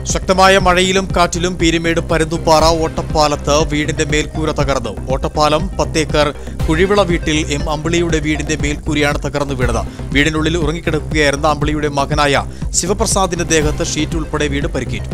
ശക്തമായ മഴയിലും കാറ്റിലും പീരുമേട് പരുന്തുപ്പാറ ഓട്ടപ്പാലത്ത് വീടിന്റെ മേൽക്കൂര തകർന്നു ഓട്ടപ്പാലം പത്തേക്കർ കുഴിവിള വീട്ടിൽ എം അമ്പിളിയുടെ വീടിന്റെ മേൽക്കൂരയാണ് തകർന്നു വീണത് വീടിനുള്ളിൽ ഉറങ്ങിക്കിടക്കുകയായിരുന്ന അമ്പിളിയുടെ മകനായ ശിവപ്രസാദിന്റെ ദേഹത്ത് ഷീറ്റ് ഉൾപ്പെടെ വീട് പരിക്കേറ്റു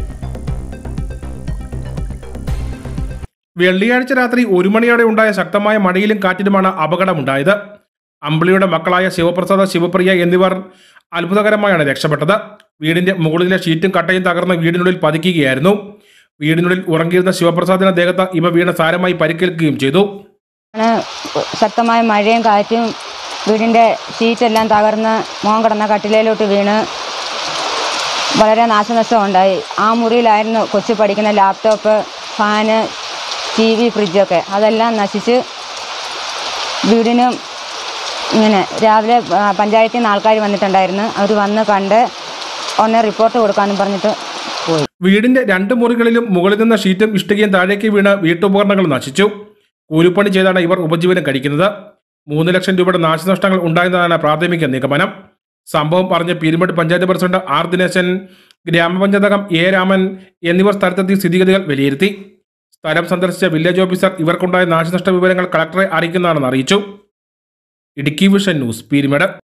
വെള്ളിയാഴ്ച രാത്രി ഒരു മണിയോടെ ഉണ്ടായ ശക്തമായ മഴയിലും കാറ്റിലുമാണ് അപകടമുണ്ടായത് അമ്പിളിയുടെ മക്കളായ ശിവപ്രസാദ ശിവപ്രിയ എന്നിവർ അത്ഭുതകരമായാണ് രക്ഷപ്പെട്ടത് വീടിന്റെ മുകളിലെ ഷീറ്റും കട്ടയും തകർന്ന് വീടിനുള്ളിൽ പതിക്കുകയായിരുന്നു വീടിനുള്ളിൽ ഉറങ്ങിയിരുന്ന ശിവപ്രസാദിന്റെ ദേഹത്ത് ഇവ വീണ് സാരമായി പരിക്കേൽക്കുകയും ചെയ്തു ആണ് ശക്തമായ മഴയും കാറ്റും വീടിൻ്റെ ഷീറ്റെല്ലാം തകർന്ന് മോൻ കിടന്ന കട്ടിലയിലോട്ട് വീണ് വളരെ നാശനഷ്ടം ഉണ്ടായി ആ മുറിയിലായിരുന്നു കൊച്ചു പഠിക്കുന്ന ലാപ്ടോപ്പ് ഫാന് ടി വി ഫ്രിഡ്ജൊക്കെ അതെല്ലാം നശിച്ച് വീടിനും ഇങ്ങനെ രാവിലെ ആ, പഞ്ചായത്തിൽ നിന്ന് ആൾക്കാർ വന്നിട്ടുണ്ടായിരുന്നു അവർ വന്ന് കണ്ട് ഒന്ന് റിപ്പോർട്ട് കൊടുക്കാനും പറഞ്ഞിട്ട് പോയി വീടിന്റെ രണ്ട് മുറികളിലും മുകളിൽ നിന്ന് ഷീറ്റും ഇഷ്ടികയും താഴേക്ക് വീണ് വീട്ടുപകരണങ്ങൾ നശിച്ചു കൂലിപ്പണി ചെയ്താണ് ഇവർ ഉപജീവനം കഴിക്കുന്നത് മൂന്ന് ലക്ഷം രൂപയുടെ നാശനഷ്ടങ്ങൾ ഉണ്ടായെന്നതാണ് പ്രാഥമിക നിഗമനം സംഭവം പറഞ്ഞ് പീരുമേട് പഞ്ചായത്ത് പ്രസിഡന്റ് ആർ ദിനേശൻ ഗ്രാമപഞ്ചായത്ത് അംഗം എ രാമൻ എന്നിവർ സ്ഥലത്തെത്തി സ്ഥിതിഗതികൾ വിലയിരുത്തി സ്ഥലം സന്ദർശിച്ച വില്ലേജ് ഓഫീസർ ഇവർക്കുണ്ടായ നാശനഷ്ട വിവരങ്ങൾ കളക്ടറെ അറിയിക്കുന്നതാണെന്ന് അറിയിച്ചു ഇടുക്കി വിഷൻ ന്യൂസ് പീരുമേട്